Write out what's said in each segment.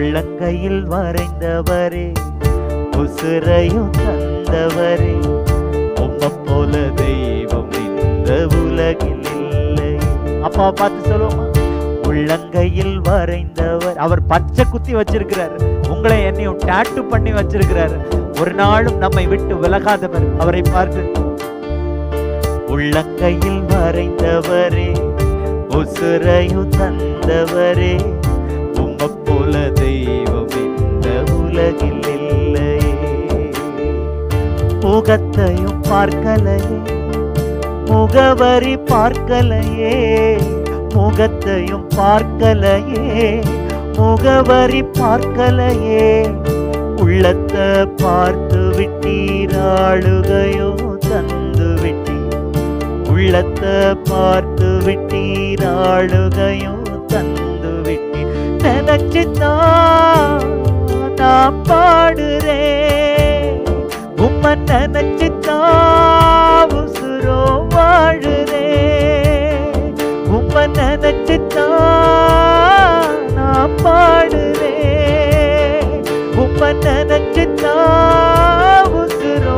உள்ளங்கையில் வரைந்தவரே உசுரையும் தந்தவரே உம்மை போல தெய்வம் இந்த உலகில் இல்லை அப்பா பார்த்து சொல்லுவோமா உள்ளங்கையில் வரைந்தவர் அவர் பச்சை குத்தி வச்சிருக்கிறார் உங்களை என்னையும் டாட்டு பண்ணி வச்சிருக்கிறார் ஒரு நாளும் நம்மை விட்டு விலகாதவர் அவரை பார்த்து உள்ளங்கையில் வரைந்தவரே உசுரையும் தந்தவரே உம்மை போல தெய்வம் இந்த உலகில் இல்லையே முகத்தையும் பார்க்கலையே முகவரி பார்க்கலையே முகத்தையும் பார்க்கலையே முகவரி பார்க்கலையே உள்ளத்தை பார்த்து விட்டீர் ஆளுகையோ தந்து விட்டீர் உள்ளத்தை பார்த்து விட்டீர் ஆளுகையோ தந்து விட்டீர் நினைச்சுதான் நான் பாடுறேன் உம்ம நினைச்சுதான் உசுரோ வாழுறேன் உம்ம நினைச்சுதான் நான் பாடுறேன் உம்ம நினைச்சுதான் உசுரோ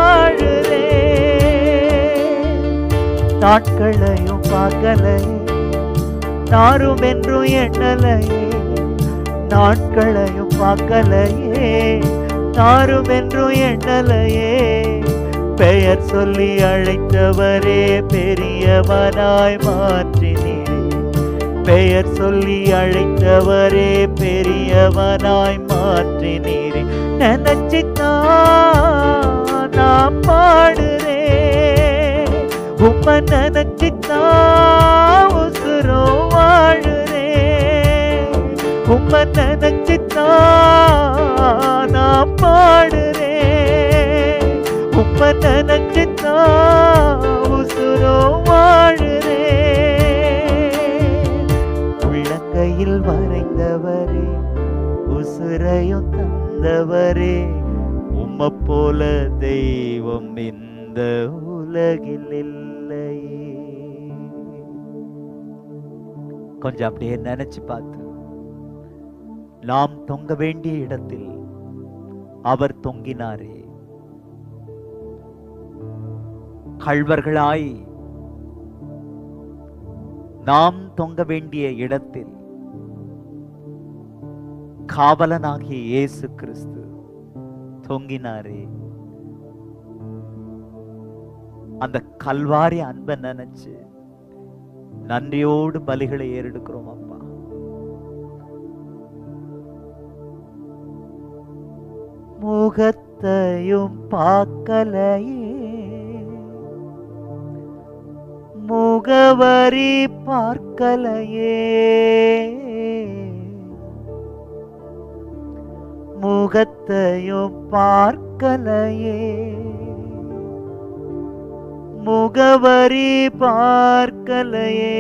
வாழுறேன் நாட்களையும் பார்க்கலையே நாரும் என்றும் எண்ணலையே நாட்களையும் பார்க்கலையே நாரும் என்றும் எண்ணலையே பெயர் சொல்லி அழைத்தவரே பெரியவனாய் மாற்றினீரே பெயர் சொல்லி அழைத்தவரே பெரியவனாய் மாற்றினீரே நினைச்சுத்தான் நான் பாடுறேன் உம்ம நினைச்சுத்தான் உசுரோ வாழுறேன் உம்ம நினைச்சுத்தான் நான் பாடுறேன் உம்ம நினைச்சுத்தான் உசுரோ வாழுறேன் உள்ளங்கையில் வரைந்தவரே உசுரையும் தந்தவரே உம்ம போல தெய்வம் இந்த உலகில் இல்லையே கொஞ்சம் அப்படியே நினைச்சு பார்த்து நாம் தொங்க வேண்டிய இடத்தில் அவர் தொங்கினாரே கள்வர்களாய் நாம் தொங்க வேண்டிய இடத்தில் காவலனாகிய இயேசு கிறிஸ்து தொங்கினாரே அந்த கல்வாரி அன்பை நினைச்சு நன்றியோடு பலிகளை ஏறெடுக்கிறோம் அப்பா முகத்தையும் பார்க்கலையே முகவரி பார்க்கலையே முகத்தையும் பார்க்கலையே முகவரி பார்க்கலையே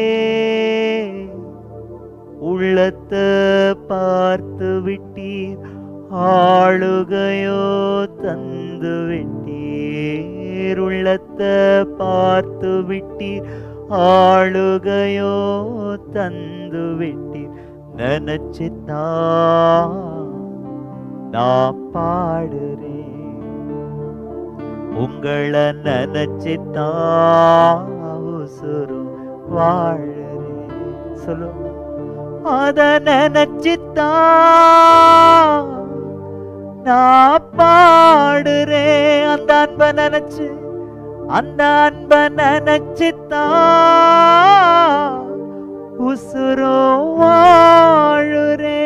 உள்ளத்தை பார்த்து விட்டீர் ஆளுகையோ தந்து விட்டீர் உள்ளத்தை பார்த்து விட்டீர் ஆளுகையோ தந்து விட்டீர் நினைச்சுத்தான் நான் பாடுறேன் உங்களை நினைச்சுத்தான் உசுரும் வாழுறேன் சொல்லுங்க அத நினைச்சுத்தான் நான் பாடுறேன் அந்த அன்பை நினைச்சு அந்த அன்பை நினைச்சுத்தான் உசுரோ வாழுறேன்